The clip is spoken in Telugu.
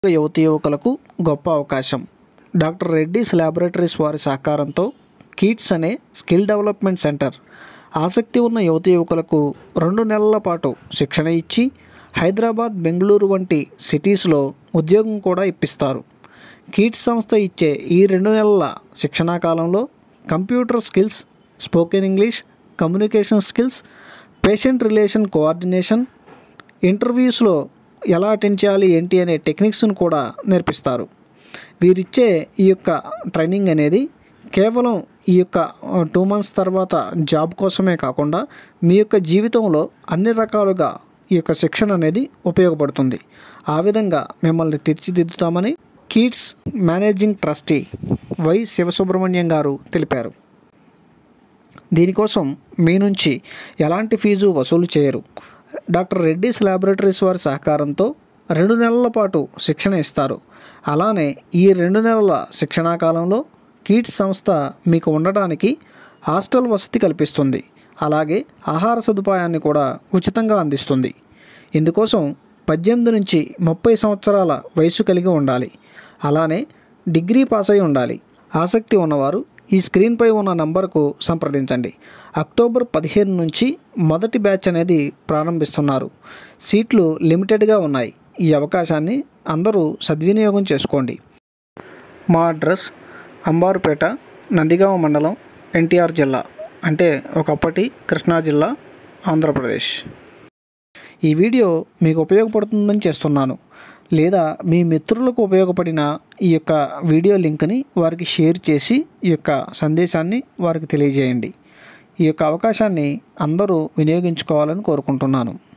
యువతి యువకులకు గొప్ప అవకాశం డాక్టర్ రెడ్డిస్ ల్యాబొరేటరీస్ వారి సహకారంతో కీట్స్ అనే స్కిల్ డెవలప్మెంట్ సెంటర్ ఆసక్తి ఉన్న యువతి యువకులకు రెండు నెలల పాటు శిక్షణ ఇచ్చి హైదరాబాద్ బెంగళూరు వంటి సిటీస్లో ఉద్యోగం కూడా ఇప్పిస్తారు కీట్స్ సంస్థ ఇచ్చే ఈ రెండు నెలల శిక్షణా కాలంలో computer skills spoken English communication skills patient relation coordination ఇంటర్వ్యూస్లో ఎలా అటెండ్ చేయాలి ఏంటి అనే టెక్నిక్స్ను కూడా నేర్పిస్తారు వీరిచ్చే ఈ యొక్క ట్రైనింగ్ అనేది కేవలం ఈ యొక్క టూ మంత్స్ తర్వాత జాబ్ కోసమే కాకుండా మీ యొక్క జీవితంలో అన్ని రకాలుగా ఈ యొక్క శిక్షణ అనేది ఉపయోగపడుతుంది ఆ విధంగా మిమ్మల్ని తీర్చిదిద్దుతామని Keats managing trustee Y Sivasubrahmanyam గారు తెలిపారు దీనికోసం మీ నుంచి ఎలాంటి ఫీజు వసూలు చేయరు డాక్టర్ రెడ్డిస్ ల్యాబొరేటరీస్ వారి సహకారంతో రెండు నెలల పాటు శిక్షణ ఇస్తారు అలానే ఈ రెండు నెలల శిక్షణా కాలంలో కీట్స్ సంస్థ మీకు ఉండడానికి హాస్టల్ వసతి కల్పిస్తుంది అలాగే ఆహార సదుపాయాన్ని కూడా ఉచితంగా అందిస్తుంది ఇందుకోసం పద్దెనిమిది నుంచి ముప్పై సంవత్సరాల వయసు కలిగి ఉండాలి అలానే డిగ్రీ పాస్ అయి ఉండాలి ఆసక్తి ఉన్నవారు ఈ స్క్రీన్పై ఉన్న నంబర్కు సంప్రదించండి అక్టోబర్ పదిహేను నుంచి మొదటి బ్యాచ్ అనేది ప్రారంభిస్తున్నారు సీట్లు లిమిటెడ్గా ఉన్నాయి ఈ అవకాశాన్ని అందరూ సద్వినియోగం చేసుకోండి మా అడ్రస్ అంబారుపేట నందిగామ మండలం ఎన్టీఆర్ జిల్లా అంటే ఒకప్పటి కృష్ణా జిల్లా ఆంధ్రప్రదేశ్ ఈ వీడియో మీకు ఉపయోగపడుతుందని చేస్తున్నాను లేదా మీ మిత్రులకు ఉపయోగపడిన ఈ యొక్క వీడియో లింక్ని వారికి షేర్ చేసి ఈ యొక్క సందేశాన్ని వారికి తెలియజేయండి ఈ యొక్క అవకాశాన్ని అందరూ వినియోగించుకోవాలని కోరుకుంటున్నాను